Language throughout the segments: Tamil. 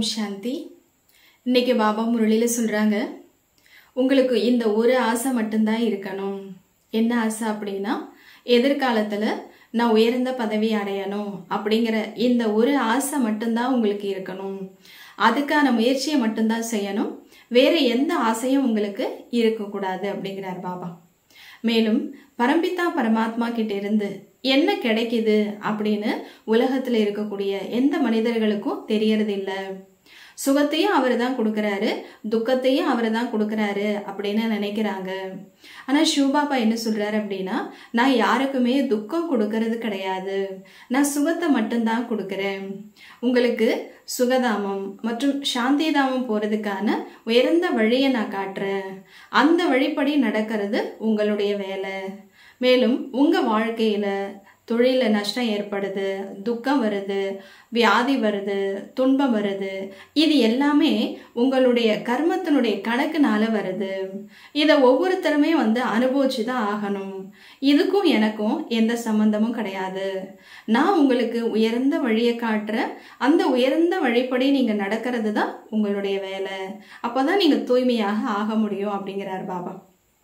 ஓம் சாந்தி இன்னைக்கு பாபா முரளியில் சொல்கிறாங்க உங்களுக்கு இந்த ஒரு ஆசை மட்டும்தான் இருக்கணும் என்ன ஆசை அப்படின்னா எதிர்காலத்தில் நான் உயர்ந்த பதவி அடையணும் அப்படிங்கிற இந்த ஒரு ஆசை மட்டும்தான் உங்களுக்கு இருக்கணும் அதுக்கான முயற்சியை மட்டும்தான் செய்யணும் வேற எந்த ஆசையும் உங்களுக்கு இருக்கக்கூடாது அப்படிங்கிறார் பாபா மேலும் பரம்பிதா பரமாத்மா கிட்ட இருந்து என்ன கிடைக்குது அப்படின்னு உலகத்துல இருக்கக்கூடிய எந்த மனிதர்களுக்கும் தெரியறது இல்ல சுகத்தையும் அவர் தான் கொடுக்கறாரு துக்கத்தையும் அவர் தான் கொடுக்கறாரு அப்படின்னு நினைக்கிறாங்க ஆனா சிவபாபா என்ன சொல்றாரு அப்படின்னா நான் யாருக்குமே துக்கம் கொடுக்கறது கிடையாது நான் சுகத்தை மட்டும்தான் கொடுக்கறேன் உங்களுக்கு சுகதாமம் மற்றும் சாந்திதாமம் போறதுக்கான உயர்ந்த வழியை நான் காட்டுறேன் அந்த வழிப்படி நடக்கிறது உங்களுடைய வேலை மேலும் உங்க வாழ்க்கையில தொழில நஷ்டம் ஏற்படுது துக்கம் வருது வியாதி வருது துன்பம் வருது இது எல்லாமே உங்களுடைய கர்மத்தினுடைய கணக்குனால வருது இதை ஒவ்வொருத்தருமே வந்து அனுபவிச்சு தான் ஆகணும் இதுக்கும் எனக்கும் எந்த சம்பந்தமும் கிடையாது நான் உங்களுக்கு உயர்ந்த வழியை காட்டுறேன் அந்த உயர்ந்த வழிப்படி நீங்க நடக்கிறது தான் உங்களுடைய வேலை அப்பதான் நீங்க தூய்மையாக ஆக முடியும் அப்படிங்கிறார் பாபா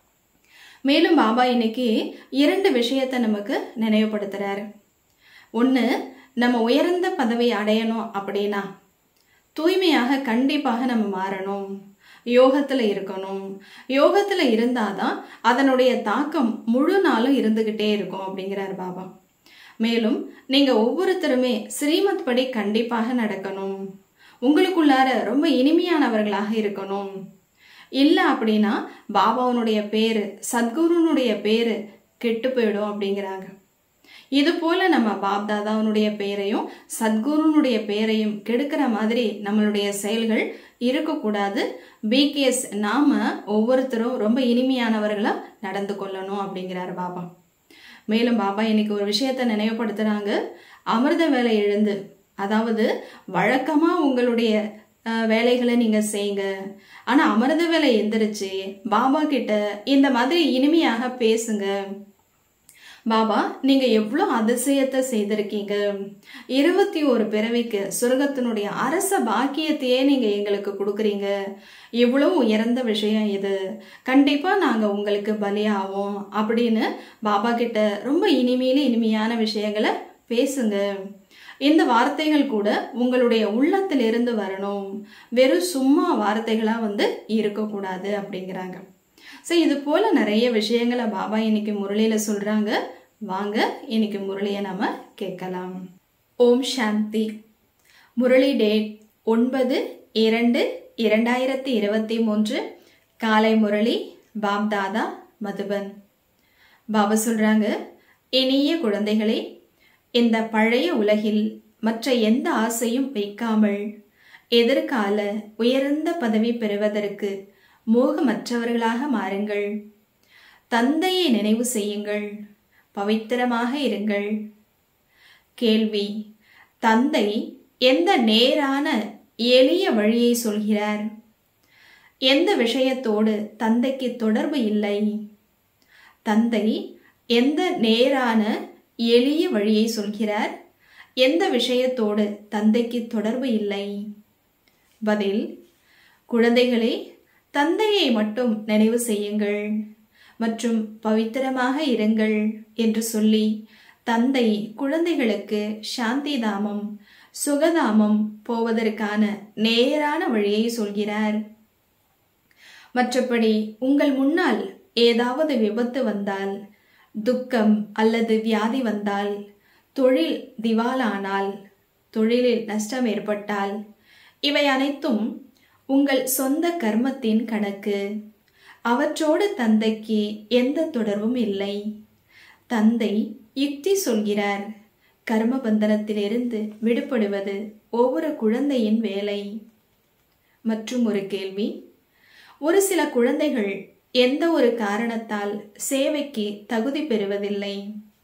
மேலும் பாபா இன்னைக்கு இரண்டு விஷயத்தை நமக்கு நினைவுபடுத்துறாரு ஒன்று நம்ம உயர்ந்த பதவி அடையணும் அப்படின்னா தூய்மையாக கண்டிப்பாக நம்ம மாறணும் யோகத்தில் இருக்கணும் யோகத்தில் இருந்தாதான் அதனுடைய தாக்கம் முழு நாளும் இருந்துக்கிட்டே இருக்கும் அப்படிங்கிறார் பாபா மேலும் நீங்கள் ஒவ்வொருத்தருமே ஸ்ரீமத் படி கண்டிப்பாக நடக்கணும் உங்களுக்குள்ளார ரொம்ப இனிமையானவர்களாக இருக்கணும் இல்லை அப்படின்னா பாபாவனுடைய பேரு சத்குருனுடைய பேரு கெட்டு போயிடும் அப்படிங்கிறாங்க இது போல நம்ம பாப்தாதாவனுடைய பேரையும் சத்குருனுடைய பேரையும் கெடுக்கிற மாதிரி நம்மளுடைய செயல்கள் இருக்கக்கூடாது பிகேஎஸ் நாம ஒவ்வொருத்தரும் ரொம்ப இனிமையானவர்களா நடந்து கொள்ளணும் அப்படிங்கிறார் பாபா மேலும் பாபா இன்னைக்கு ஒரு விஷயத்த நினைவுபடுத்துறாங்க அமிர்த வேலை எழுந்து அதாவது வழக்கமா உங்களுடைய வேலைகளை நீங்க செய்யுங்க ஆனா அமிர்த வேலை எந்திரிச்சு பாபா கிட்ட இந்த மாதிரி இனிமையாக பேசுங்க பாபா நீங்க எவ்வளோ அதிசயத்தை செய்திருக்கீங்க இருபத்தி ஒரு பிறவிக்கு சுரகத்தினுடைய அரச பாக்கியத்தையே நீங்க எங்களுக்கு கொடுக்குறீங்க இவ்வளோ உயர்ந்த விஷயம் இது கண்டிப்பா நாங்க உங்களுக்கு பலியாவோம் அப்படின்னு பாபா கிட்ட ரொம்ப இனிமையில இனிமையான விஷயங்களை பேசுங்க இந்த வார்த்தைகள் கூட உங்களுடைய உள்ளத்திலிருந்து வரணும் வெறும் சும்மா வார்த்தைகளா வந்து இருக்கக்கூடாது அப்படிங்கிறாங்க ஸோ இது போல நிறைய விஷயங்களை பாபா இன்னைக்கு முரளியில சொல்றாங்க வாங்க இன்னைக்கு முரளியை நம்ம கேட்கலாம் ஓம் சாந்தி முரளி டேட் ஒன்பது இரண்டு இரண்டாயிரத்தி இருபத்தி மூன்று காலை முரளி பாப்தாதா மதுபன் பாபா சொல்றாங்க இனிய குழந்தைகளே இந்த பழைய உலகில் மற்ற எந்த ஆசையும் வைக்காமல் எதிர்கால உயர்ந்த பதவி பெறுவதற்கு மோகமற்றவர்களாக மாறுங்கள் தந்தையை நினைவு செய்யுங்கள் பவித்திரமாக இருங்கள் கேள்வி தந்தை எந்த நேரான எளிய வழியை சொல்கிறார் எந்த விஷயத்தோடு தந்தைக்கு தொடர்பு இல்லை தந்தை எந்த நேரான எளிய வழியை சொல்கிறார் எந்த விஷயத்தோடு தந்தைக்கு தொடர்பு இல்லை பதில் குழந்தைகளே தந்தையை மட்டும் நினைவு செய்யுங்கள் மற்றும் பவித்திரமாக இருங்கள் என்று சொல்லி தந்தை குழந்தைகளுக்கு சாந்தி தாமம் சுகதாமம் போவதற்கான நேரான வழியை சொல்கிறார் மற்றபடி உங்கள் முன்னால் ஏதாவது விபத்து வந்தால் துக்கம் அல்லது வியாதி வந்தால் தொழில் திவாலானால் தொழிலில் நஷ்டம் ஏற்பட்டால் இவை அனைத்தும் உங்கள் சொந்த கர்மத்தின் கணக்கு அவற்றோடு தந்தைக்கு எந்த தொடர்பும் இல்லை தந்தை யுக்தி சொல்கிறார் கர்ம பந்தனத்திலிருந்து விடுபடுவது ஒவ்வொரு குழந்தையின் வேலை மற்றும் ஒரு கேள்வி ஒரு சில குழந்தைகள் எந்த ஒரு காரணத்தால் சேவைக்கு தகுதி பெறுவதில்லை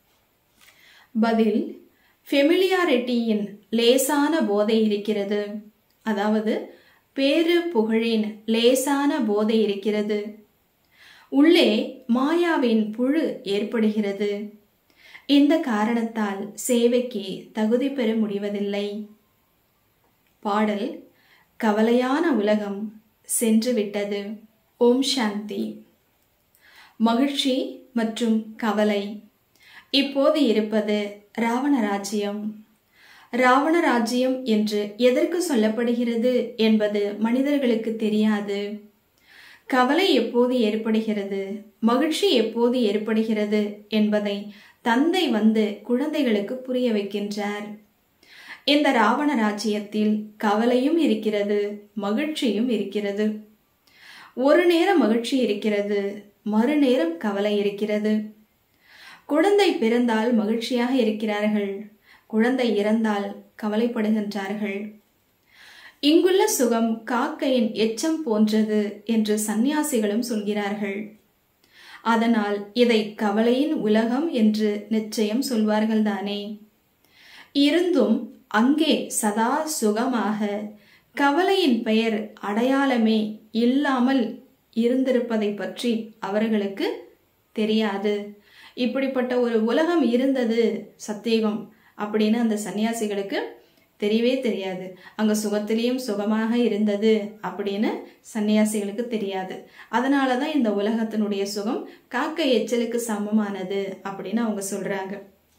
பதில் ஃபெமிலியாரிட்டியின் லேசான போதை இருக்கிறது அதாவது பேரு புகழின் லேசான போதை இருக்கிறது உள்ளே மாயாவின் புழு ஏற்படுகிறது இந்த காரணத்தால் சேவைக்கு தகுதி பெற முடிவதில்லை பாடல் கவலையான உலகம் சென்று விட்டது ஓம் சாந்தி மகிழ்ச்சி மற்றும் கவலை இப்போது இருப்பது ராவண ராஜ்யம் ராவண ராஜ்யம் என்று எதற்கு சொல்லப்படுகிறது என்பது மனிதர்களுக்கு தெரியாது கவலை எப்போது ஏற்படுகிறது மகிழ்ச்சி எப்போது ஏற்படுகிறது என்பதை தந்தை வந்து குழந்தைகளுக்கு புரிய வைக்கின்றார் இந்த ராவண ராஜ்யத்தில் கவலையும் இருக்கிறது மகிழ்ச்சியும் இருக்கிறது ஒரு நேரம் மகிழ்ச்சி இருக்கிறது மறுநேரம் கவலை இருக்கிறது குழந்தை பிறந்தால் மகிழ்ச்சியாக இருக்கிறார்கள் குழந்தை இறந்தால் கவலைப்படுகின்றார்கள் இங்குள்ள சுகம் காக்கையின் எச்சம் போன்றது என்று சந்நியாசிகளும் சொல்கிறார்கள் அதனால் இதை கவலையின் உலகம் என்று நிச்சயம் சொல்வார்கள் தானே இருந்தும் அங்கே சதா சுகமாக கவலையின் பெயர் அடையாளமே இல்லாமல் இருந்திருப்பதை பற்றி அவர்களுக்கு தெரியாது இப்படிப்பட்ட ஒரு உலகம் இருந்தது சத்தியகம் அப்படின்னு அந்த சன்னியாசிகளுக்கு தெரியவே தெரியாது அங்க சுகத்திலையும் சுகமாக இருந்தது அப்படின்னு சன்னியாசிகளுக்கு தெரியாது அதனால தான் இந்த உலகத்தினுடைய சுகம் காக்க எச்சலுக்கு சமமானது அப்படின்னு அவங்க சொல்றாங்க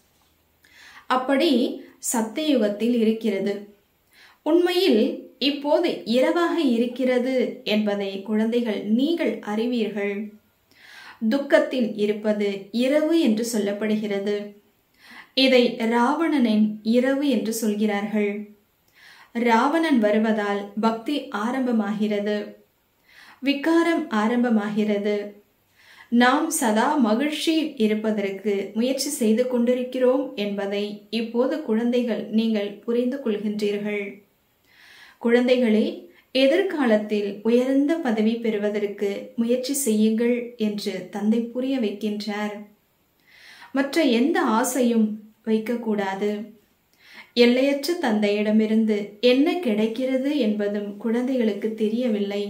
அப்படி சத்தியுகத்தில் இருக்கிறது உண்மையில் இப்போது இரவாக இருக்கிறது என்பதை குழந்தைகள் நீங்கள் அறிவீர்கள் துக்கத்தில் இருப்பது இரவு என்று சொல்லப்படுகிறது இதை ராவணனின் இரவு என்று சொல்கிறார்கள் ராவணன் வருவதால் பக்தி ஆரம்பமாகிறது விகாரம் ஆரம்பமாகிறது நாம் சதா மகிழ்ச்சி இருப்பதற்கு முயற்சி செய்து கொண்டிருக்கிறோம் என்பதை இப்போது குழந்தைகள் நீங்கள் புரிந்து கொள்கின்றீர்கள் குழந்தைகளே எதிர்காலத்தில் உயர்ந்த பதவி பெறுவதற்கு முயற்சி செய்யுங்கள் என்று தந்தை புரிய வைக்கின்றார் மற்ற எந்த ஆசையும் வைக்கக்கூடாது எல்லையற்ற தந்தையிடமிருந்து என்ன கிடைக்கிறது என்பதும் குழந்தைகளுக்கு தெரியவில்லை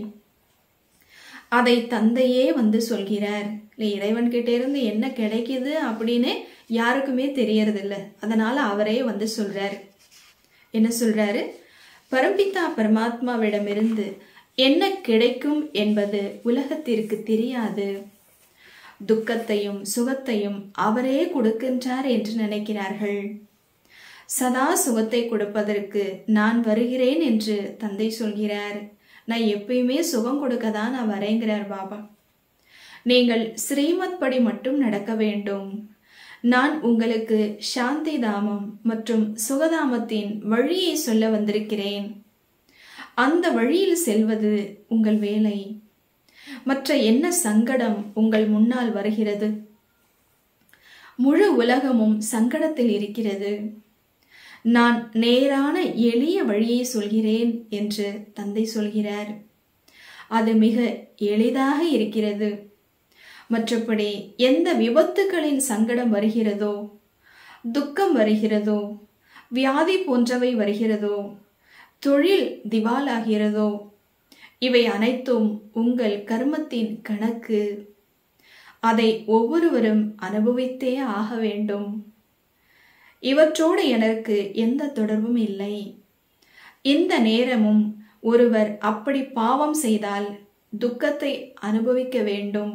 அதை தந்தையே வந்து சொல்கிறார் இல்லை இறைவன் கிட்ட இருந்து என்ன கிடைக்குது அப்படின்னு யாருக்குமே தெரியறதில்ல அதனால அவரே வந்து சொல்றார் என்ன சொல்றாரு பரம்பிதா பரமாத்மாவிடமிருந்து என்ன கிடைக்கும் என்பது உலகத்திற்கு தெரியாது துக்கத்தையும் சுகத்தையும் அவரே கொடுக்கின்றார் என்று நினைக்கிறார்கள் சதா சுகத்தை கொடுப்பதற்கு நான் வருகிறேன் என்று தந்தை சொல்கிறார் நான் எப்பயுமே சுகம் கொடுக்க தான் நான் வரேங்கிறார் பாபா நீங்கள் ஸ்ரீமத் படி மட்டும் நடக்க வேண்டும் நான் உங்களுக்கு சாந்தி தாமம் மற்றும் சுகதாமத்தின் வழியை சொல்ல வந்திருக்கிறேன் அந்த வழியில் செல்வது உங்கள் வேலை மற்ற என்ன சங்கடம் உங்கள் முன்னால் வருகிறது முழு உலகமும் சங்கடத்தில் இருக்கிறது நான் நேரான எளிய வழியை சொல்கிறேன் என்று தந்தை சொல்கிறார் அது மிக எளிதாக இருக்கிறது மற்றபடி எந்த விபத்துகளின் சங்கடம் வருகிறதோ துக்கம் வருகிறதோ வியாதி போன்றவை வருகிறதோ தொழில் திவாலாகிறதோ இவை அனைத்தும் உங்கள் கர்மத்தின் கணக்கு அதை ஒவ்வொருவரும் அனுபவித்தே ஆக வேண்டும் இவற்றோடு எனக்கு எந்த தொடர்பும் இல்லை இந்த நேரமும் ஒருவர் அப்படி பாவம் செய்தால் துக்கத்தை அனுபவிக்க வேண்டும்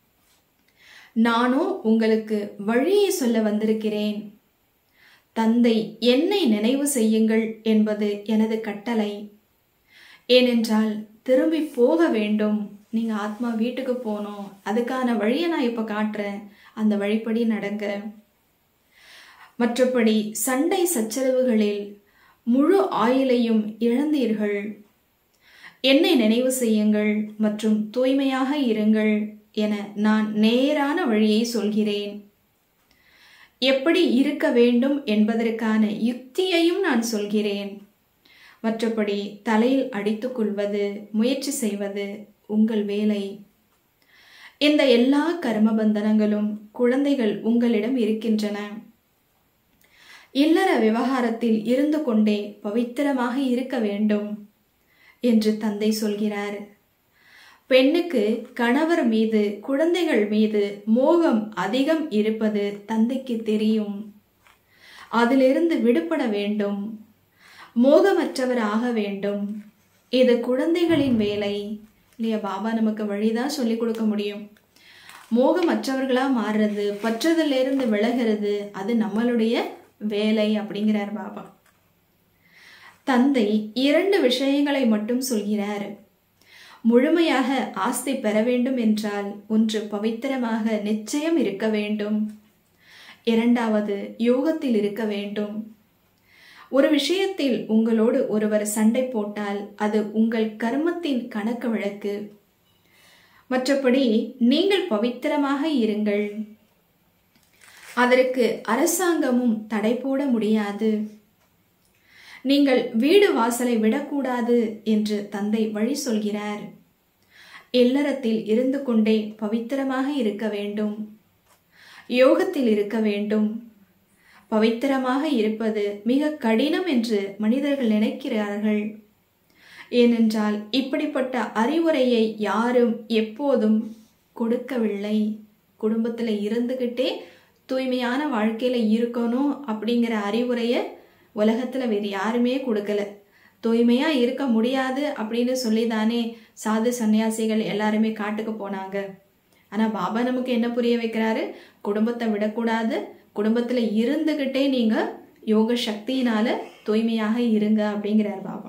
நானோ உங்களுக்கு வழியை சொல்ல வந்திருக்கிறேன் தந்தை என்னை நினைவு செய்யுங்கள் என்பது எனது கட்டளை ஏனென்றால் திரும்பி போக வேண்டும் நீங்க ஆத்மா வீட்டுக்கு போகணும் அதுக்கான வழியை நான் இப்ப காட்டுறேன் அந்த வழிப்படி நடங்க மற்றபடி சண்டை சச்சரவுகளில் முழு ஆயுளையும் இழந்தீர்கள் என்னை நினைவு செய்யுங்கள் மற்றும் தூய்மையாக இருங்கள் என நான் நேரான வழியை சொல்கிறேன் எப்படி இருக்க வேண்டும் என்பதற்கான யுக்தியையும் நான் சொல்கிறேன் மற்றபடி தலையில் அடித்துக் கொள்வது முயற்சி செய்வது உங்கள் வேலை இந்த எல்லா கர்ம பந்தனங்களும் குழந்தைகள் உங்களிடம் இருக்கின்றன இல்லற விவகாரத்தில் இருந்து கொண்டே பவித்திரமாக இருக்க வேண்டும் என்று தந்தை சொல்கிறார் பெண்ணுக்கு கணவர் மீது குழந்தைகள் மீது மோகம் அதிகம் இருப்பது தந்தைக்கு தெரியும் அதிலிருந்து விடுபட வேண்டும் மோகமற்றவர் ஆக வேண்டும் இது குழந்தைகளின் வேலை இல்லையா பாபா நமக்கு வழிதான் சொல்லி கொடுக்க முடியும் மோகமற்றவர்களா மாறுறது பற்றுதல்ல இருந்து விலகிறது அது நம்மளுடைய வேலை அப்படிங்கிறார் பாபா தந்தை இரண்டு விஷயங்களை மட்டும் சொல்கிறார் முழுமையாக ஆஸ்தி பெற வேண்டும் என்றால் ஒன்று பவித்திரமாக நிச்சயம் இருக்க வேண்டும் இரண்டாவது யோகத்தில் இருக்க வேண்டும் ஒரு விஷயத்தில் உங்களோடு ஒருவர் சண்டை போட்டால் அது உங்கள் கர்மத்தின் கணக்கு வழக்கு மற்றபடி நீங்கள் பவித்திரமாக இருங்கள் அதற்கு அரசாங்கமும் தடை போட முடியாது நீங்கள் வீடு வாசலை விடக்கூடாது என்று தந்தை வழி சொல்கிறார் இல்லறத்தில் இருந்து கொண்டே பவித்திரமாக இருக்க வேண்டும் யோகத்தில் இருக்க வேண்டும் பவித்திரமாக இருப்பது மிக கடினம் என்று மனிதர்கள் நினைக்கிறார்கள் ஏனென்றால் இப்படிப்பட்ட அறிவுரையை யாரும் எப்போதும் கொடுக்கவில்லை குடும்பத்தில் இருந்துக்கிட்டே தூய்மையான வாழ்க்கையில் இருக்கணும் அப்படிங்கிற அறிவுரையை உலகத்தில் வேறு யாருமே கொடுக்கல தூய்மையாக இருக்க முடியாது அப்படின்னு சொல்லி தானே சாது சன்னியாசிகள் எல்லாருமே காட்டுக்கு போனாங்க ஆனால் பாபா நமக்கு என்ன புரிய வைக்கிறாரு குடும்பத்தை விடக்கூடாது குடும்பத்தில் இருந்துக்கிட்டே நீங்கள் யோக சக்தியினால தூய்மையாக இருங்க அப்படிங்கிறார் பாபா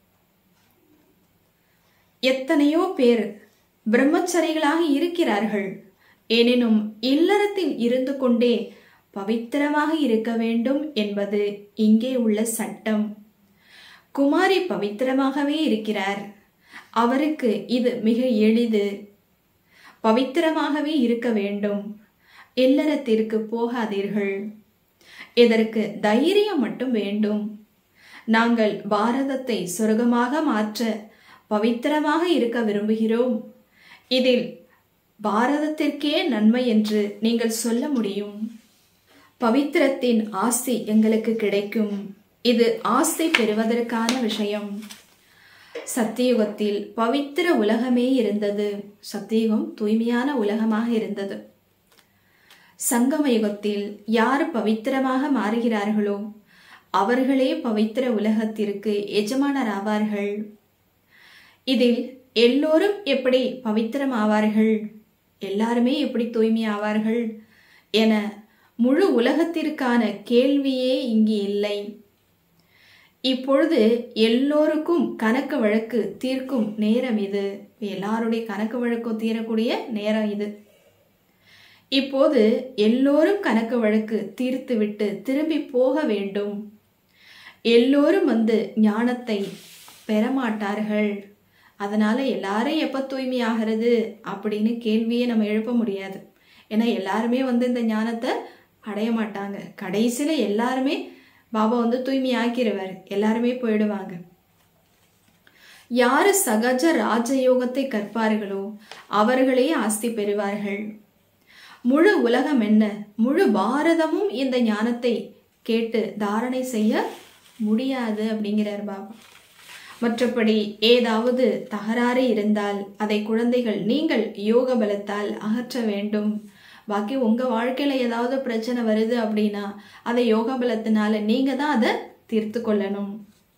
எத்தனையோ பேர் பிரம்மச்சரிகளாக இருக்கிறார்கள் எனினும் இல்லறத்தில் இருந்து கொண்டே பவித்திரமாக இருக்க வேண்டும் என்பது இங்கே உள்ள சட்டம் குமாரி பவித்திரமாகவே இருக்கிறார் அவருக்கு இது மிக எளிது பவித்திரமாகவே இருக்க வேண்டும் இல்லறத்திற்கு போகாதீர்கள் இதற்கு தைரியம் மட்டும் வேண்டும் நாங்கள் பாரதத்தை சொர்க்கமாக மாற்ற பவித்திரமாக இருக்க விரும்புகிறோம் இதில் பாரதத்திற்கே நன்மை என்று நீங்கள் சொல்ல முடியும் பவித்திரத்தின் ஆஸ்தி எங்களுக்கு கிடைக்கும் இது ஆஸ்தி பெறுவதற்கான விஷயம் சத்தியுகத்தில் பவித்திர உலகமே இருந்தது சத்தியுகம் தூய்மையான உலகமாக இருந்தது சங்கம யுகத்தில் யார் பவித்திரமாக மாறுகிறார்களோ அவர்களே பவித்திர உலகத்திற்கு எஜமானர் ஆவார்கள் இதில் எல்லோரும் எப்படி பவித்திரம் ஆவார்கள் எல்லாருமே எப்படி தூய்மை ஆவார்கள் என முழு உலகத்திற்கான கேள்வியே இங்கு இல்லை இப்பொழுது எல்லோருக்கும் கணக்கு வழக்கு தீர்க்கும் நேரம் இது எல்லாருடைய கணக்கு வழக்கும் தீரக்கூடிய நேரம் இது இப்போது எல்லோரும் கணக்கு வழக்கு தீர்த்துவிட்டு திரும்பி போக வேண்டும் எல்லோரும் வந்து ஞானத்தை பெறமாட்டார்கள் அதனால எல்லாரும் எப்போ தூய்மை ஆகிறது அப்படின்னு கேள்வியே நம்ம எழுப்ப முடியாது ஏன்னா எல்லாருமே வந்து இந்த ஞானத்தை அடைய மாட்டாங்க கடைசியில் எல்லாருமே பாபா வந்து தூய்மை ஆக்கிடுவார் எல்லாருமே போயிடுவாங்க யாரு சகஜ ராஜயோகத்தை கற்பார்களோ அவர்களே ஆஸ்தி பெறுவார்கள் முழு உலகம் என்ன முழு பாரதமும் இந்த ஞானத்தை கேட்டு தாரணை செய்ய முடியாது அப்படிங்கிறார் பாபா மற்றபடி ஏதாவது தகராறு இருந்தால் அதை குழந்தைகள் நீங்கள் யோக பலத்தால் அகற்ற வேண்டும் பாக்கி உங்க வாழ்க்கையில ஏதாவது பிரச்சனை வருது அப்படின்னா அதை யோக பலத்தினால நீங்க தான் அதை தீர்த்து கொள்ளணும்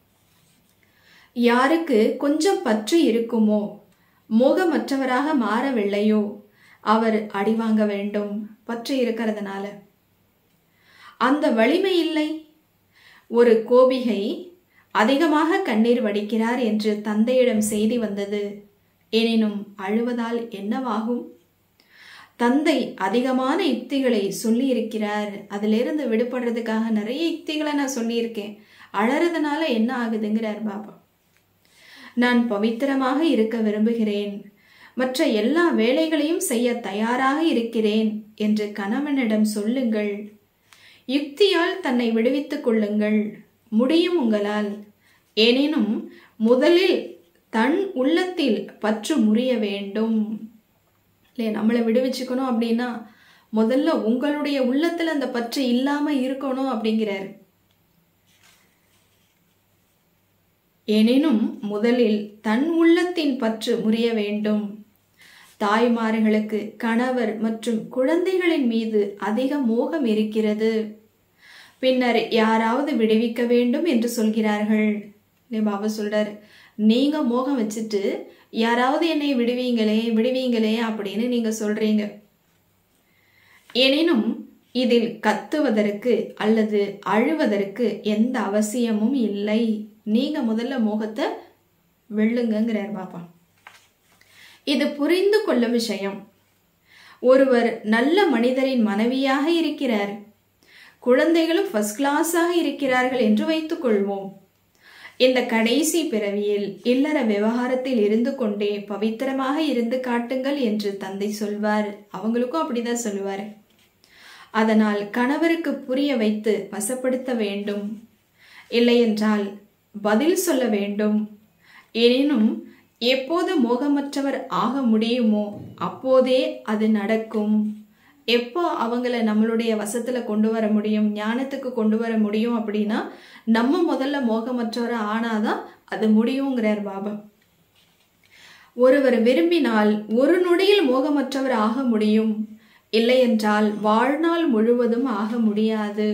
யாருக்கு கொஞ்சம் பற்று இருக்குமோ மோகமற்றவராக மாறவில்லையோ அவர் அடி வாங்க வேண்டும் பற்று இருக்கிறதுனால அந்த வலிமை இல்லை ஒரு கோபிகை அதிகமாக கண்ணீர் வடிக்கிறார் என்று தந்தையிடம் செய்தி வந்தது எனினும் அழுவதால் என்னவாகும் தந்தை அதிகமான யுக்திகளை சொல்லி இருக்கிறார் அதிலிருந்து விடுபடுறதுக்காக நிறைய யுக்திகளை நான் சொல்லியிருக்கேன் அழறதுனால என்ன ஆகுதுங்கிறார் பாபா நான் பவித்திரமாக இருக்க விரும்புகிறேன் மற்ற எல்லா வேலைகளையும் செய்ய தயாராக இருக்கிறேன் என்று கணவனிடம் சொல்லுங்கள் யுக்தியால் தன்னை விடுவித்துக் கொள்ளுங்கள் முடியும் உங்களால் எனினும் முதலில் தன் உள்ளத்தில் பற்று முறிய வேண்டும் இல்லையா நம்மளை விடுவிச்சுக்கணும் அப்படின்னா முதல்ல உங்களுடைய உள்ளத்துல அந்த பற்று இல்லாம இருக்கணும் அப்படிங்கிறார் எனினும் முதலில் தன் உள்ளத்தின் பற்று முறிய வேண்டும் தாய்மார்களுக்கு கணவர் மற்றும் குழந்தைகளின் மீது அதிக மோகம் இருக்கிறது பின்னர் யாராவது விடுவிக்க வேண்டும் என்று சொல்கிறார்கள் பாபா சொல்றார் நீங்க மோகம் வச்சுட்டு யாராவது என்னை விடுவீங்களே விடுவீங்களே அப்படின்னு நீங்க சொல்றீங்க எனினும் இதில் கத்துவதற்கு அல்லது அழுவதற்கு எந்த அவசியமும் இல்லை நீங்க முதல்ல மோகத்தை வெல்லுங்கிறார் பாப்பா இது புரிந்து கொள்ள விஷயம் ஒருவர் நல்ல மனிதரின் மனைவியாக இருக்கிறார் குழந்தைகளும் ஃபர்ஸ்ட் கிளாஸாக இருக்கிறார்கள் என்று வைத்துக் கொள்வோம் இந்த கடைசி பிறவியில் இல்லற விவகாரத்தில் இருந்து கொண்டே பவித்திரமாக இருந்து காட்டுங்கள் என்று தந்தை சொல்வார் அவங்களுக்கும் அப்படிதான் சொல்லுவார் அதனால் கணவருக்கு புரிய வைத்து வசப்படுத்த வேண்டும் இல்லையென்றால் பதில் சொல்ல வேண்டும் எனினும் எப்போது மோகமற்றவர் ஆக முடியுமோ அப்போதே அது நடக்கும் எப்போ அவங்கள நம்மளுடைய வசத்துல கொண்டு வர முடியும் ஞானத்துக்கு கொண்டு வர முடியும் அப்படின்னா நம்ம முதல்ல மோகமற்றவர் ஆனாதான் அது முடியுங்கிறார் பாபா ஒருவர் விரும்பினால் ஒரு நொடியில் மோகமற்றவர் ஆக முடியும் இல்லையென்றால் வாழ்நாள் முழுவதும் ஆக முடியாது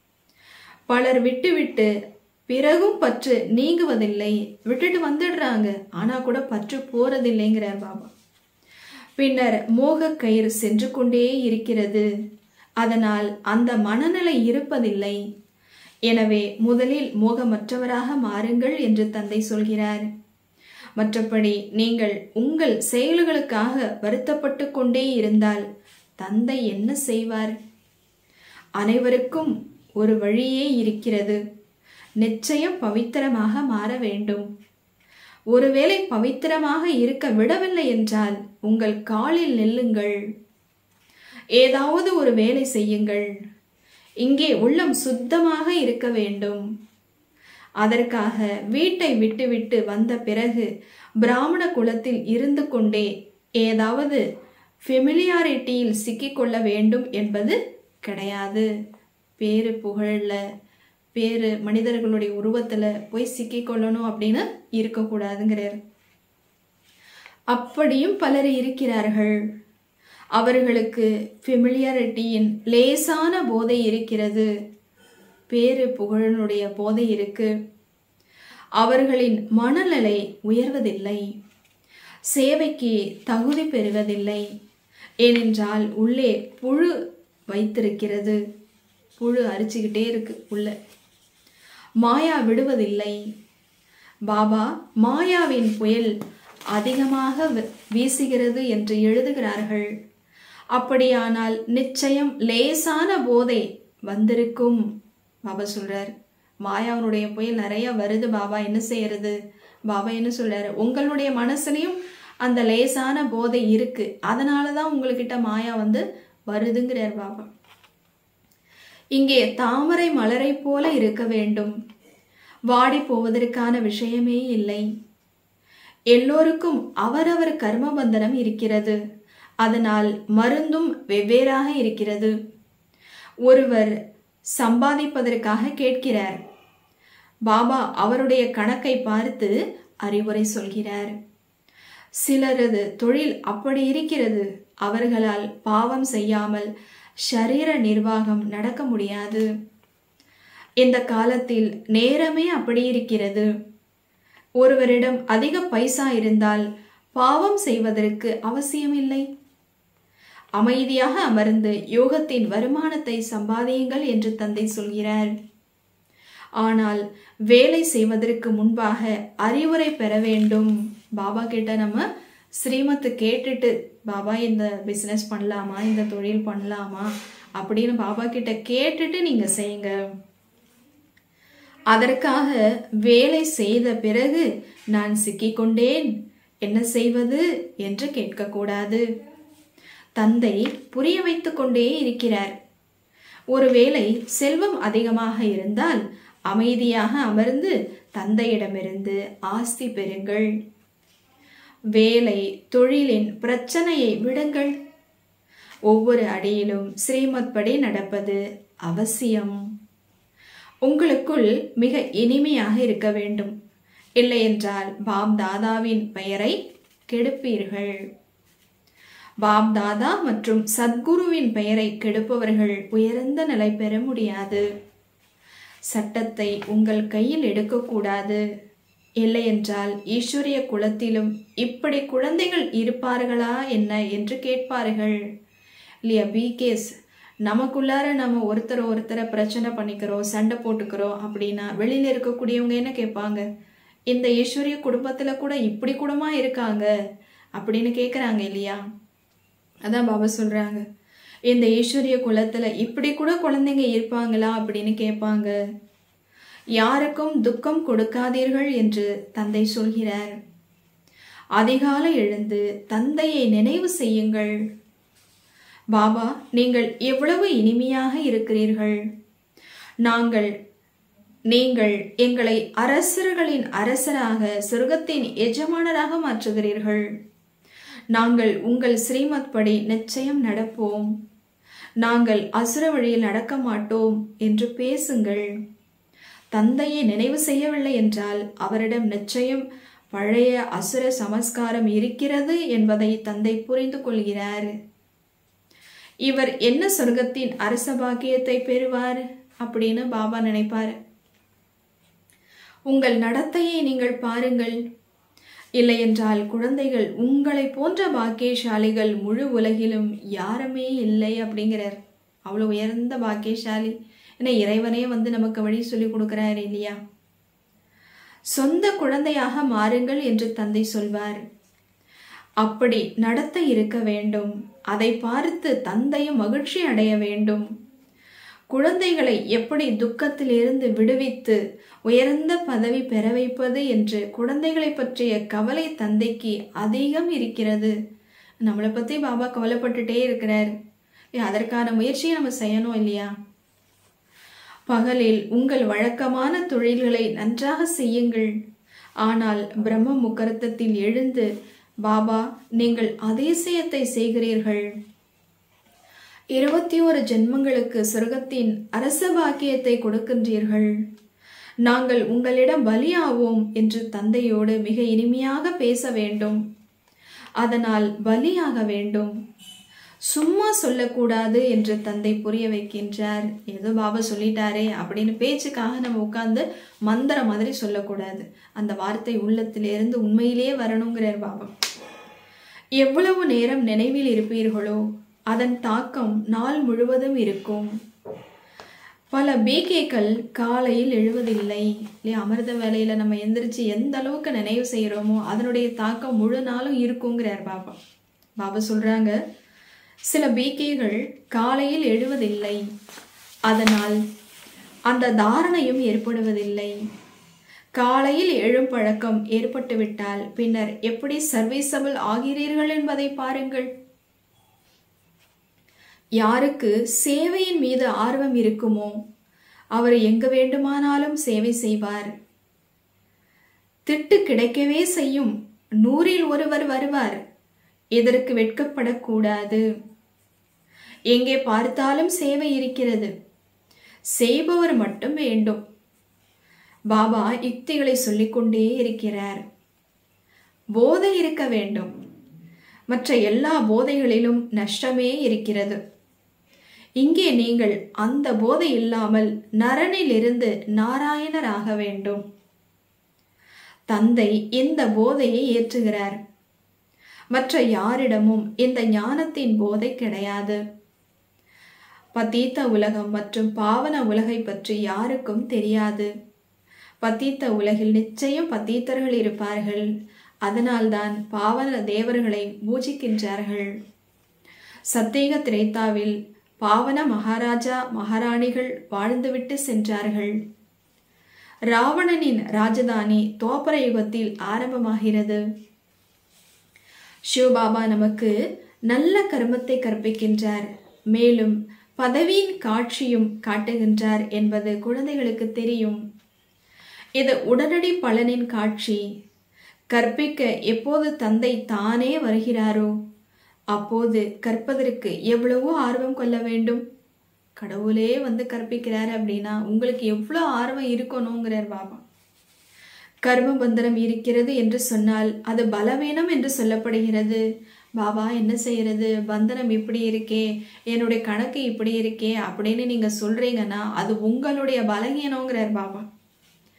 பலர் விட்டுவிட்டு பிறகும் பற்று நீங்குவதில்லை விட்டுட்டு வந்துடுறாங்க ஆனா கூட பற்று போறதில்லைங்கிறார் பாபா பின்னர் மோக கயிறு சென்று கொண்டே இருக்கிறது அதனால் அந்த மனநிலை இருப்பதில்லை எனவே முதலில் மோகமற்றவராக மாறுங்கள் என்று தந்தை சொல்கிறார் மற்றபடி நீங்கள் உங்கள் செயல்களுக்காக வருத்தப்பட்டு கொண்டே இருந்தால் தந்தை என்ன செய்வார் அனைவருக்கும் ஒரு வழியே இருக்கிறது நிச்சயம் பவித்திரமாக மாற வேண்டும் ஒருவேளை பவித்திரமாக இருக்க விடவில்லை என்றால் உங்கள் காலில் நெல்லுங்கள் ஏதாவது ஒரு வேலை செய்யுங்கள் இங்கே உள்ளம் சுத்தமாக இருக்க வேண்டும் அதற்காக வீட்டை விட்டுவிட்டு வந்த பிறகு பிராமண குலத்தில் இருந்து கொண்டே ஏதாவது ஃபெமிலியாரிட்டியில் சிக்கிக்கொள்ள வேண்டும் என்பது கிடையாது பேரு புகழ்ல பேரு மனிதர்களுடைய உருவத்துல போய் சிக்கிக்கொள்ளணும் அப்படின்னு இருக்கக்கூடாதுங்கிறார் அப்படியும் பலர் இருக்கிறார்கள் அவர்களுக்கு ஃபெமிலியாரிட்டியின் லேசான போதை இருக்கிறது பேரு புகழனுடைய போதை இருக்கு அவர்களின் மனநிலை உயர்வதில்லை சேவைக்கு தகுதி பெறுவதில்லை ஏனென்றால் உள்ளே புழு வைத்திருக்கிறது புழு அரிச்சுக்கிட்டே இருக்கு உள்ள மாயா விடுவதில்லை பாபா மாயாவின் புயல் அதிகமாக வீசுகிறது என்று எழுதுகிறார்கள் அப்படியானால் நிச்சயம் லேசான போதை வந்திருக்கும் பாபா சொல்றார் மாயாவனுடைய புயல் நிறைய வருது பாபா என்ன செய்யறது பாபா என்ன சொல்றாரு உங்களுடைய மனசுலயும் அந்த லேசான போதை இருக்கு அதனாலதான் உங்ககிட்ட மாயா வந்து வருதுங்கிறார் பாபா இங்கே தாமரை மலரை போல இருக்க வேண்டும் வாடி போவதற்கான விஷயமே இல்லை எல்லோருக்கும் அவரவர் கர்மபந்தனம் இருக்கிறது அதனால் மருந்தும் வெவ்வேறாக இருக்கிறது ஒருவர் சம்பாதிப்பதற்காக கேட்கிறார் பாபா அவருடைய கணக்கை பார்த்து அறிவுரை சொல்கிறார் சிலரது தொழில் அப்படி இருக்கிறது அவர்களால் பாவம் செய்யாமல் ஷரீர நிர்வாகம் நடக்க முடியாது இந்த காலத்தில் நேரமே அப்படி இருக்கிறது ஒருவரிடம் அதிக பைசா இருந்தால் பாவம் செய்வதற்கு அவசியமில்லை அமைதியாக அமர்ந்து யோகத்தின் வருமானத்தை சம்பாதியுங்கள் என்று தந்தை சொல்கிறார் ஆனால் வேலை செய்வதற்கு முன்பாக அறிவுரை பெற வேண்டும் பாபா கிட்ட நம்ம ஸ்ரீமத்து கேட்டுட்டு பாபா இந்த பிசினஸ் பண்ணலாமா இந்த தொழில் பண்ணலாமா அப்படின்னு பாபா கிட்ட கேட்டுட்டு நீங்க செய்யுங்க அதற்காக வேலை செய்த பிறகு நான் சிக்கிக்கொண்டேன் என்ன செய்வது என்று கேட்கக்கூடாது தந்தை புரிய வைத்துக் கொண்டே இருக்கிறார் ஒருவேளை செல்வம் அதிகமாக இருந்தால் அமைதியாக அமர்ந்து தந்தையிடமிருந்து ஆஸ்தி பெறுங்கள் வேலை தொழிலின் பிரச்சனையை விடுங்கள் ஒவ்வொரு அடியிலும் ஸ்ரீமத் படி நடப்பது அவசியம் உங்களுக்குள் மிக இனிமையாக இருக்க வேண்டும் இல்லையென்றால் பாப் தாதாவின் பெயரை கெடுப்பீர்கள் பாப் தாதா மற்றும் சத்குருவின் பெயரை கெடுப்பவர்கள் உயர்ந்த நிலை பெற முடியாது சட்டத்தை உங்கள் கையில் எடுக்கக்கூடாது இல்லை என்றால் ஈஸ்வரிய குலத்திலும் இப்படி குழந்தைகள் இருப்பார்களா என்ன என்று கேட்பார்கள் இல்லையா பிகேஸ் நமக்குள்ளார நம்ம ஒருத்தர் ஒருத்தரை பிரச்சனை பண்ணிக்கிறோம் சண்டை போட்டுக்கிறோம் அப்படின்னா வெளியில இருக்கக்கூடியவங்க என்ன கேட்பாங்க இந்த ஈஸ்வரிய குடும்பத்துல கூட இப்படி கூடமா இருக்காங்க அப்படின்னு கேட்குறாங்க இல்லையா அதான் பாபா சொல்றாங்க இந்த ஈஸ்வரிய குலத்துல இப்படி கூட குழந்தைங்க இருப்பாங்களா அப்படின்னு கேட்பாங்க யாருக்கும் துக்கம் கொடுக்காதீர்கள் என்று தந்தை சொல்கிறார் அதிகாலை எழுந்து தந்தையை நினைவு செய்யுங்கள் பாபா நீங்கள் எவ்வளவு இனிமையாக இருக்கிறீர்கள் நாங்கள் நீங்கள் எங்களை அரசர்களின் அரசராக சொர்க்கத்தின் எஜமானராக மாற்றுகிறீர்கள் நாங்கள் உங்கள் ஸ்ரீமத் படி நிச்சயம் நடப்போம் நாங்கள் அசுர வழியில் நடக்க மாட்டோம் என்று பேசுங்கள் தந்தையை நினைவு செய்யவில்லை என்றால் அவரிடம் நிச்சயம் பழைய அசுர சமஸ்காரம் இருக்கிறது என்பதை தந்தை புரிந்து கொள்கிறார் இவர் என்ன சொர்க்கத்தின் அரச பாக்கியத்தை பெறுவார் அப்படின்னு பாபா நினைப்பார் உங்கள் நடத்தையை நீங்கள் பாருங்கள் இல்லையென்றால் குழந்தைகள் உங்களை போன்ற பாக்கியசாலிகள் முழு உலகிலும் யாருமே இல்லை அப்படிங்கிறார் அவ்வளோ உயர்ந்த பாக்கியசாலி ஏன்னா இறைவனே வந்து நமக்கு வழி சொல்லி கொடுக்கிறார் இல்லையா சொந்த குழந்தையாக மாறுங்கள் என்று தந்தை சொல்வார் அப்படி நடத்த இருக்க வேண்டும் அதை பார்த்து தந்தையும் மகிழ்ச்சி அடைய வேண்டும் குழந்தைகளை எப்படி துக்கத்திலிருந்து விடுவித்து உயர்ந்த பதவி பெற வைப்பது என்று குழந்தைகளை பற்றிய கவலை தந்தைக்கு அதிகம் இருக்கிறது நம்மளை பத்தி பாபா கவலைப்பட்டுட்டே இருக்கிறார் அதற்கான முயற்சியை நம்ம செய்யணும் இல்லையா பகலில் உங்கள் வழக்கமான தொழில்களை நன்றாக செய்யுங்கள் ஆனால் பிரம்ம முகூர்த்தத்தில் எழுந்து பாபா நீங்கள் அதிசயத்தை செய்கிறீர்கள் இருபத்தி ஒரு ஜென்மங்களுக்கு சொர்க்கத்தின் அரச பாக்கியத்தை கொடுக்கின்றீர்கள் நாங்கள் உங்களிடம் பலியாவோம் என்று தந்தையோடு மிக இனிமையாக பேச வேண்டும் அதனால் பலியாக வேண்டும் சும்மா சொல்லக்கூடாது என்று தந்தை புரிய வைக்கின்றார் ஏதோ பாபா சொல்லிட்டாரே அப்படின்னு பேச்சுக்காக நம்ம உட்கார்ந்து மந்திர மாதிரி சொல்லக்கூடாது அந்த வார்த்தை உள்ளத்திலிருந்து உண்மையிலேயே வரணுங்கிறார் பாபா எவ்வளவு நேரம் நினைவில் இருப்பீர்களோ அதன் தாக்கம் நாள் முழுவதும் இருக்கும் பல பிகேக்கள் காலையில் எழுவதில்லை இல்லையா அமிர்த வேலையில நம்ம எந்திரிச்சு எந்த அளவுக்கு நினைவு செய்கிறோமோ அதனுடைய தாக்கம் முழு நாளும் இருக்குங்கிறார் பாபா பாபா சொல்றாங்க சில பிகேகள் காலையில் எழுவதில்லை அதனால் அந்த தாரணையும் ஏற்படுவதில்லை காலையில் எழும் பழக்கம் ஏற்பட்டுவிட்டால் பின்னர் எப்படி சர்வீசபிள் ஆகிறீர்கள் என்பதை பாருங்கள் யாருக்கு சேவையின் மீது ஆர்வம் இருக்குமோ அவர் எங்கு வேண்டுமானாலும் சேவை செய்வார் திட்டு கிடைக்கவே செய்யும் நூறில் ஒருவர் வருவார் இதற்கு வெட்கப்படக்கூடாது எங்கே பார்த்தாலும் சேவை இருக்கிறது செய்பவர் மட்டும் வேண்டும் பாபா யுக்திகளை சொல்லிக்கொண்டே இருக்கிறார் போதை இருக்க வேண்டும் மற்ற எல்லா போதைகளிலும் நஷ்டமே இருக்கிறது இங்கே நீங்கள் அந்த போதை இல்லாமல் நரனிலிருந்து நாராயணராக வேண்டும் தந்தை இந்த போதையை ஏற்றுகிறார் மற்ற யாரிடமும் இந்த ஞானத்தின் போதை கிடையாது பத்தீத்த உலகம் மற்றும் பாவன உலகை பற்றி யாருக்கும் தெரியாது பத்தீத்த உலகில் நிச்சயம் பத்தீத்தர்கள் இருப்பார்கள் அதனால்தான் பாவன தேவர்களை பூஜிக்கின்றார்கள் சத்தேக திரேத்தாவில் பாவன மகாராஜா மகாராணிகள் வாழ்ந்துவிட்டு சென்றார்கள் ராவணனின் ராஜதானி தோப்பர யுகத்தில் ஆரம்பமாகிறது சிவபாபா நமக்கு நல்ல கர்மத்தை கற்பிக்கின்றார் மேலும் பதவியின் காட்சியும் காட்டுகின்றார் என்பது குழந்தைகளுக்கு தெரியும் இது உடனடி பலனின் காட்சி கற்பிக்க எப்போது தந்தை தானே வருகிறாரோ அப்போது கற்பதற்கு எவ்வளவோ ஆர்வம் கொள்ள வேண்டும் கடவுளே வந்து கற்பிக்கிறார் அப்படின்னா உங்களுக்கு எவ்வளோ ஆர்வம் இருக்கணுங்கிறார் பாபா கர்ம பந்தனம் இருக்கிறது என்று சொன்னால் அது பலவீனம் என்று சொல்லப்படுகிறது பாபா என்ன செய்யறது பந்தனம் இப்படி இருக்கே என்னுடைய கணக்கு இப்படி இருக்கே அப்படின்னு நீங்க சொல்றீங்கன்னா அது உங்களுடைய பலகீனங்கிறார் பாபா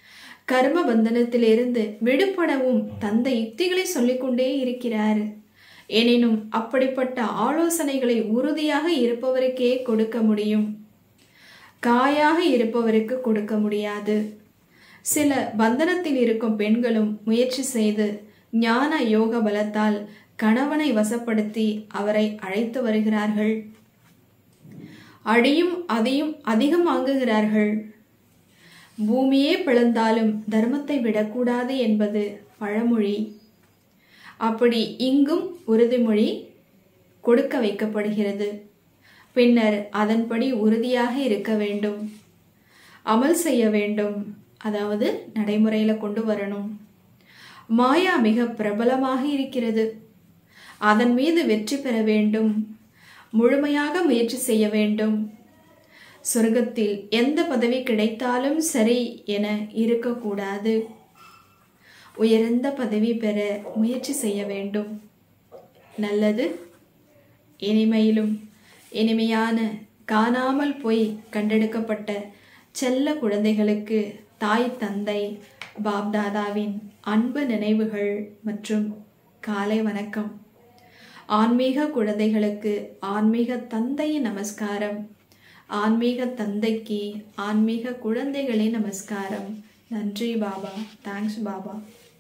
கர்ம பந்தனத்திலிருந்து விடுபடவும் தந்த யுக்திகளை சொல்லிக்கொண்டே இருக்கிறார் எனினும் அப்படிப்பட்ட ஆலோசனைகளை உறுதியாக இருப்பவருக்கே கொடுக்க முடியும் காயாக இருப்பவருக்கு கொடுக்க முடியாது சில பந்தனத்தில் இருக்கும் பெண்களும் முயற்சி செய்து ஞான யோக பலத்தால் கணவனை வசப்படுத்தி அவரை அழைத்து வருகிறார்கள் அடியும் அதையும் அதிகம் வாங்குகிறார்கள் பூமியே பிளந்தாலும் தர்மத்தை விடக்கூடாது என்பது பழமொழி அப்படி இங்கும் உறுதிமொழி கொடுக்க வைக்கப்படுகிறது பின்னர் அதன்படி உறுதியாக இருக்க வேண்டும் அமல் செய்ய வேண்டும் அதாவது நடைமுறையில கொண்டு வரணும் மாயா மிக பிரபலமாக இருக்கிறது அதன் மீது வெற்றி பெற வேண்டும் முழுமையாக முயற்சி செய்ய வேண்டும் சொர்க்கத்தில் எந்த பதவி கிடைத்தாலும் சரி என இருக்கக்கூடாது உயர்ந்த பதவி பெற முயற்சி செய்ய வேண்டும் நல்லது இனிமையிலும் இனிமையான காணாமல் போய் கண்டெடுக்கப்பட்ட செல்ல குழந்தைகளுக்கு தாய் தந்தை பாப்தாதாவின் அன்பு நினைவுகள் மற்றும் காலை வணக்கம் ஆன்மீக குழந்தைகளுக்கு ஆன்மீக தந்தையின் நமஸ்காரம் ஆன்மீக தந்தைக்கு ஆன்மீக குழந்தைகளின் நமஸ்காரம் நன்றி பாபா தேங்க்ஸ் பாபா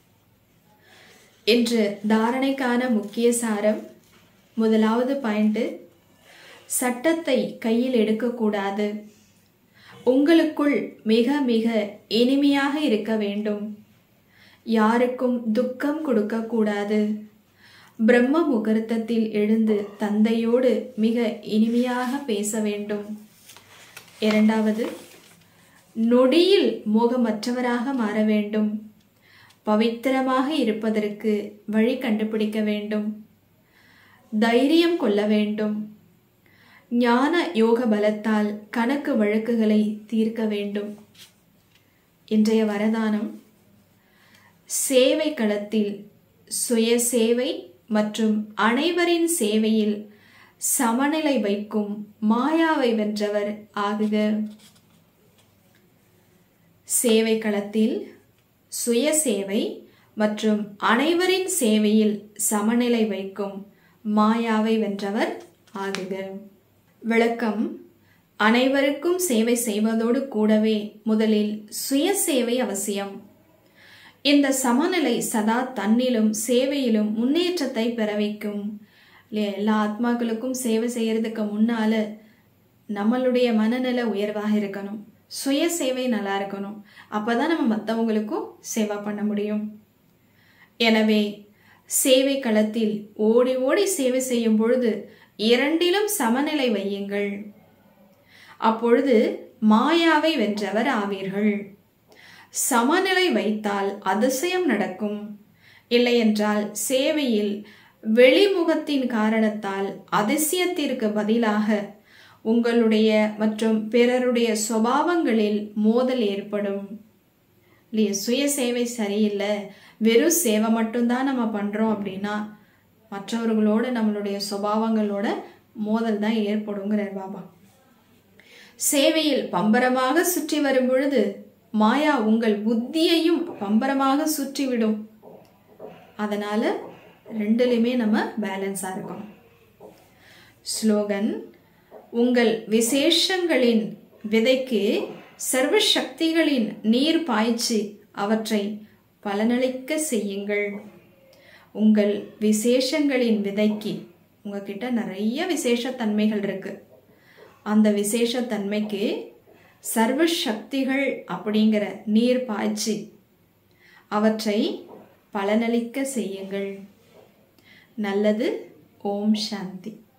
இன்று தாரணைக்கான முக்கிய சாரம் முதலாவது பாயிண்ட் சட்டத்தை கையில் எடுக்கக்கூடாது உங்களுக்குள் மிக மிக இனிமையாக இருக்க வேண்டும் யாருக்கும் துக்கம் கொடுக்கக்கூடாது பிரம்ம முகூர்த்தத்தில் எழுந்து தந்தையோடு மிக இனிமையாக பேச வேண்டும் இரண்டாவது நொடியில் மோகமற்றவராக மாற வேண்டும் பவித்திரமாக இருப்பதற்கு வழி கண்டுபிடிக்க வேண்டும் தைரியம் கொள்ள வேண்டும் ஞான யோக பலத்தால் கணக்கு வழக்குகளை தீர்க்க வேண்டும் இன்றைய வரதானம் சேவை களத்தில் சுய சேவை மற்றும் அனைவரின் சேவையில் சமநிலை வைக்கும் மாயாவை வென்றவர் ஆகுக சேவை களத்தில் சுய சேவை மற்றும் அனைவரின் சேவையில் சமநிலை வைக்கும் மாயாவை வென்றவர் ஆகுக விளக்கம் அனைவருக்கும் சேவை செய்வதோடு கூடவே முதலில் சுய சேவை அவசியம் இந்த சமநிலை சதா தன்னிலும் சேவையிலும் முன்னேற்றத்தை பெற வைக்கும் இல்லையா எல்லா ஆத்மாக்களுக்கும் சேவை செய்யறதுக்கு முன்னால நம்மளுடைய மனநிலை உயர்வாக இருக்கணும் சுய சேவை நல்லா இருக்கணும் அப்பதான் நம்ம மற்றவங்களுக்கும் சேவா பண்ண முடியும் எனவே சேவை களத்தில் ஓடி ஓடி சேவை செய்யும் பொழுது இரண்டிலும் சமநிலை வையுங்கள் அப்பொழுது மாயாவை வென்றவர் ஆவீர்கள் சமநிலை வைத்தால் அதிசயம் நடக்கும் இல்லையென்றால் சேவையில் வெளிமுகத்தின் காரணத்தால் அதிசயத்திற்கு பதிலாக உங்களுடைய மற்றும் பிறருடைய சுபாவங்களில் மோதல் ஏற்படும் இல்லையா சுய சேவை சரியில்லை வெறும் சேவை மட்டும்தான் நம்ம பண்றோம் அப்படின்னா மற்றவர்களோட நம்மளுடைய சுபாவங்களோட மோதல் தான் ஏற்படுங்கிறார் பாபா சேவையில் பம்பரமாக சுற்றி வரும் பொழுது மாயா உங்கள் புத்தியையும் பம்பரமாக சுற்றிவிடும் அதனால ரெண்டுலையுமே நம்ம பேலன்ஸா இருக்கணும் ஸ்லோகன் உங்கள் விசேஷங்களின் விதைக்கு சர்வ சக்திகளின் நீர் பாய்ச்சி அவற்றை பலனளிக்க செய்யுங்கள் உங்கள் விசேஷங்களின் விதைக்கு உங்ககிட்ட நிறைய விசேஷ தன்மைகள் இருக்கு அந்த விசேஷ தன்மைக்கு சர்வ சக்திகள் அப்படிங்கிற நீர் பாய்ச்சி அவற்றை பலனளிக்க செய்யுங்கள் நல்லது ஓம் சாந்தி